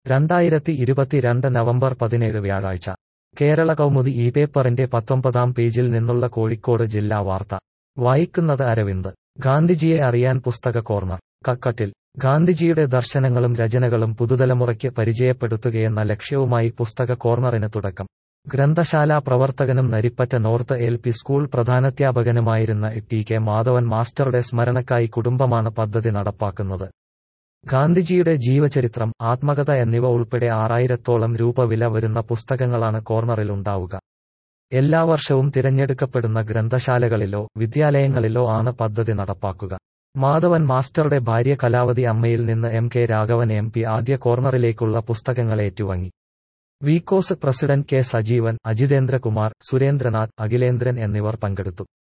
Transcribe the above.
രണ്ടായിരത്തി ഇരുപത്തിരണ്ട് നവംബർ പതിനേഴ് വ്യാഴാഴ്ച കേരള കൗമുദി ഈ പേപ്പറിന്റെ പത്തൊമ്പതാം പേജിൽ നിന്നുള്ള കോഴിക്കോട് ജില്ലാ വാർത്ത വായിക്കുന്നത് അരവിന്ദ് ഗാന്ധിജിയെ അറിയാൻ പുസ്തക കോർണർ കക്കട്ടിൽ ഗാന്ധിജിയുടെ ദർശനങ്ങളും രചനകളും പുതുതലമുറയ്ക്ക് പരിചയപ്പെടുത്തുകയെന്ന ലക്ഷ്യവുമായി പുസ്തക കോർണറിന് തുടക്കം ഗ്രന്ഥശാല പ്രവർത്തകനും Naripatta north L P school പ്രധാനാധ്യാപകനുമായിരുന്ന ടി കെ മാധവൻ മാസ്റ്ററുടെ സ്മരണക്കായി കുടുംബമാണ് പദ്ധതി നടപ്പാക്കുന്നത് ഗാന്ധിജിയുടെ ജീവചരിത്രം ആത്മകഥ എന്നിവ ഉൾപ്പെടെ ആറായിരത്തോളം രൂപ വില വരുന്ന പുസ്തകങ്ങളാണ് കോർണറിൽ ഉണ്ടാവുക എല്ലാ വർഷവും തിരഞ്ഞെടുക്കപ്പെടുന്ന ഗ്രന്ഥശാലകളിലോ വിദ്യാലയങ്ങളിലോ ആണ് പദ്ധതി നടപ്പാക്കുക മാധവൻ മാസ്റ്ററുടെ ഭാര്യ കലാവതി അമ്മയിൽ നിന്ന് M K Raghavan M P ആദ്യ കോർണറിലേക്കുള്ള പുസ്തകങ്ങൾ ഏറ്റുവാങ്ങി വികോസ് പ്രസിഡന്റ് കെ സജീവൻ അജിതേന്ദ്രകുമാർ സുരേന്ദ്രനാഥ് അഖിലേന്ദ്രൻ എന്നിവർ പങ്കെടുത്തു